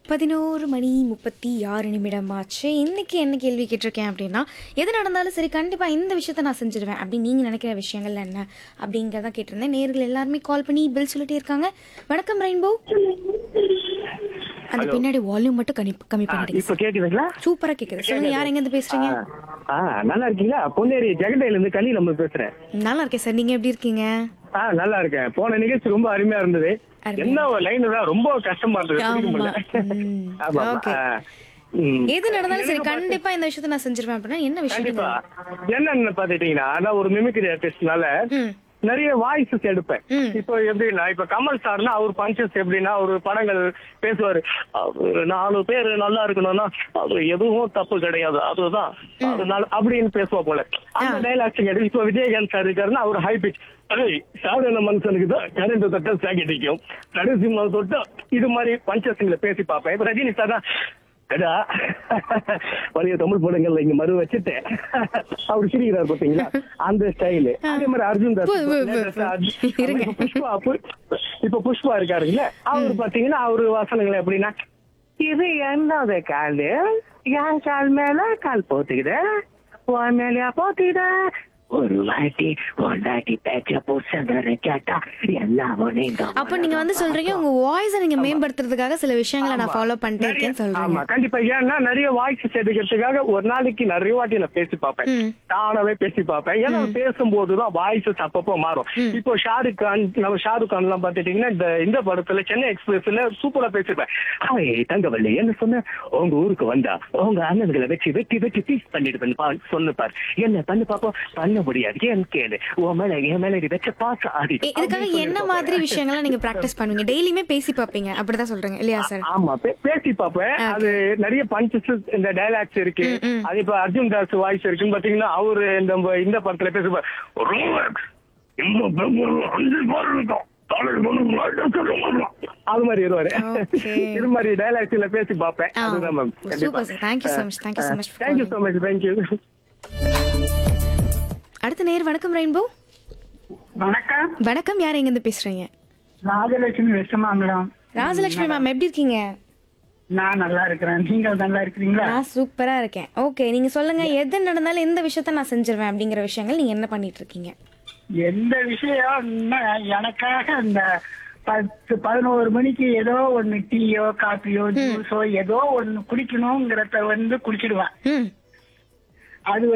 பதினோரு மணி முப்பத்தி ஆறு நிமிடம் ஆச்சு இன்னைக்கு என்ன கேள்வி கேட்டிருக்கேன் அப்படின்னா எது நடந்தாலும் சரி கண்டிப்பாக இந்த விஷயத்த நான் செஞ்சிருவேன் அப்படின்னு நீங்கள் நினைக்கிற விஷயங்கள் என்ன அப்படிங்கிறத கேட்டிருந்தேன் நேர்கள் எல்லாருமே கால் பண்ணி பில் சொல்லிட்டே இருக்காங்க வணக்கம் ரெயின்போ அந்த பின்னாடி வால்யூம் மட்டும் கம்மி கம்மி பண்ணிடுங்க இப்ப கேக்குதுங்களா சூப்பராக கேட்குது சொல்லுங்க யார் எங்கேருந்து பேசுறீங்க ஆ நல்லா இருக்கீங்களா பொன்னேரி ஜெகண்டையில இருந்து கலி நம்ம பேசுறேன் நல்லா இருக்கேன் சார் நீங்கள் எப்படி இருக்கீங்க ஆ நல்லா இருக்கேன் போன நிகழ்ச்சி ரொம்ப அருமையா இருந்தது அருமையா. என்ன லைன் தான் ரொம்ப கஷ்டமா இருந்தது பிடிக்க ஆமா. முடியல. ம். ஆமா, ஆமா. Okay. ஆ. ம். எது நடந்தாலும் சரி கண்டிப்பா இந்த விஷயத்த நான் செஞ்சிருவேன் அப்படின்னா என்ன விஷயம் கண்டிப்பா என்னன்னு பாத்துட்டீங்கன்னா நான் ஒரு மிமிக்ரி ஆர்டிஸ்ட்னால ம் நிறைய வாய்ஸஸ் எடுப்பேன் ம். இப்போ எப்படின்னா இப்ப கமல் சார்னா அவர் பஞ்சஸ் எப்படின்னா ஒரு படங்கள் பேசுவாரு அவரு நாலு பேர் நல்லா இருக்கணும்னா அது எதுவும் தப்பு கிடையாது அதுதான் அதனால அப்படின்னு பேசுவா போல அந்த டைலாக்ஸ் எடுத்து இப்போ விஜயகாந்த் சார் இருக்காருன்னா அவர் ஹை பிச் சாதாரண மனுஷனுக்கு தான் கரண்ட் தொட்ட சாக்கிட்டிக்கும் நடுசிம்மம் தொட்டா இது மாதிரி பஞ்சஸ்ங்களை பேசி பார்ப்பேன் இப்ப ரஜினி சார் தான் கடா பழைய தமிழ் படங்கள்ல இங்க மறு வச்சுட்டு அவர் சிரிக்கிறார் பாத்தீங்களா அந்த ஸ்டைலு அதே மாதிரி அர்ஜுன் தாஸ் பு- பு- பு- latest ஆ அர்ஜுன் இருங்க. இப்ப புஷ்பா பு- இப்ப புஷ்பா இருக்காருல்ல அவர் பாத்தீங்கன்னா அவரு வசனங்கள் எப்படின்னா இது என்னது காலு என் கால் மேல கால் போத்துக்குது உன் மேலயா போத்துக்குது ஒரு வாட்டி பொண்டாட்டி பேச்ச புருஷன் கேட்டா எல்லாம் அப்ப நீங்க வந்து சொல்றீங்க உங்க வாய்ஸை நீங்க மேம்படுத்துறதுக்காக சில விஷயங்களை நான் ஃபாலோ பண்ணிட்டே இருக்கேன்னு ஆமா சொல்றீங்க கண்டிப்பா ஏன்னா நிறைய வாய்ஸ் எடுக்கிறதுக்காக ஒரு நாளைக்கு நிறைய வாட்டி நான் பேசி பார்ப்பேன் ம். தானாவே பேசி பார்ப்பேன் ஏன்னா பேசும்போதுதான் வாய்ஸஸ் அப்பப்போ மாறும் இப்போ ஷாருக் கான் நம்ம ஷாருக் கான் எல்லாம் பாத்துட்டீங்கன்னா இந்த இந்த படத்துல சென்னை எக்ஸ்பிரஸ்ல சூப்பரா பேசிருப்பேன் அவன் தங்கவல்லி என்ன சொன்ன உங்க ஊருக்கு வந்தா உங்க அண்ணன்களை வச்சு வெட்டி வெட்டி பீஸ் பண்ணிட்டு சொன்னப்பார் என்ன பண்ணு பாப்போம் பண்ண முடியாது ஏன் கேளு உன் மேல என் மேல இது வச்ச பாச ஆடி இ- இதுக்காக என்ன மாதிரி விஷயங்களை நீங்க பிராக்டிஸ் பண்ணுவீங்க டெய்லியுமே பேசி பார்ப்பீங்க அப்படிதான் சொல்றீங்க இல்லையா சார் ஆமா பே- பேசி பார்ப்பேன் அது நிறைய பஞ்சஸ் இந்த டைலாக்ஸ் இருக்கு ம், ம். அது இப்ப அர்ஜுன் தாஸ் வாய்ஸ் இருக்குன்னு பாத்தீங்கன்னா அவரு இந்த ம- இந்த படத்துல பேசுவார் "ரோலக்ஸ், இந்த பெங்களூர் அஞ்சு பேர் இருக்கோம். தலைவர் வந்து லைட்டா சொல்ல மாட்டான்." அது மாதிரி வருவாரு Okay. இது மாதிரி டைலாக்ஸ்ல பேசி பார்ப்பேன் ஆ, அதுதான் ma'am super sir. Thank you so much. Thank you so much for thank you so much thank you அடுத்த நேர் வணக்கம் ரெயின்போ வணக்கம் வணக்கம் யார் எங்க இருந்து பேசுறீங்க ராஜலட்சுமி வெஸ்டமாங்கலம் ராஜலட்சுமி மேம் எப்படி இருக்கீங்க நான் நல்லா இருக்கிறேன் நீங்க நல்லா இருக்கிறீங்களா நான் சூப்பரா இருக்கேன் ஓகே நீங்க சொல்லுங்க எது நடந்தாலும் எந்த விஷயத்த நான் செஞ்சிருவேன் அப்படிங்கிற விஷயங்கள் நீங்க என்ன பண்ணிட்டு இருக்கீங்க எந்த விஷயம் எனக்காக இந்த பத்து பதினோரு மணிக்கு ஏதோ ஒண்ணு டீயோ காப்பியோ ஜூஸோ ஏதோ ஒண்ணு குடிக்கணுங்கிறத வந்து குடிச்சிடுவேன் ம் அது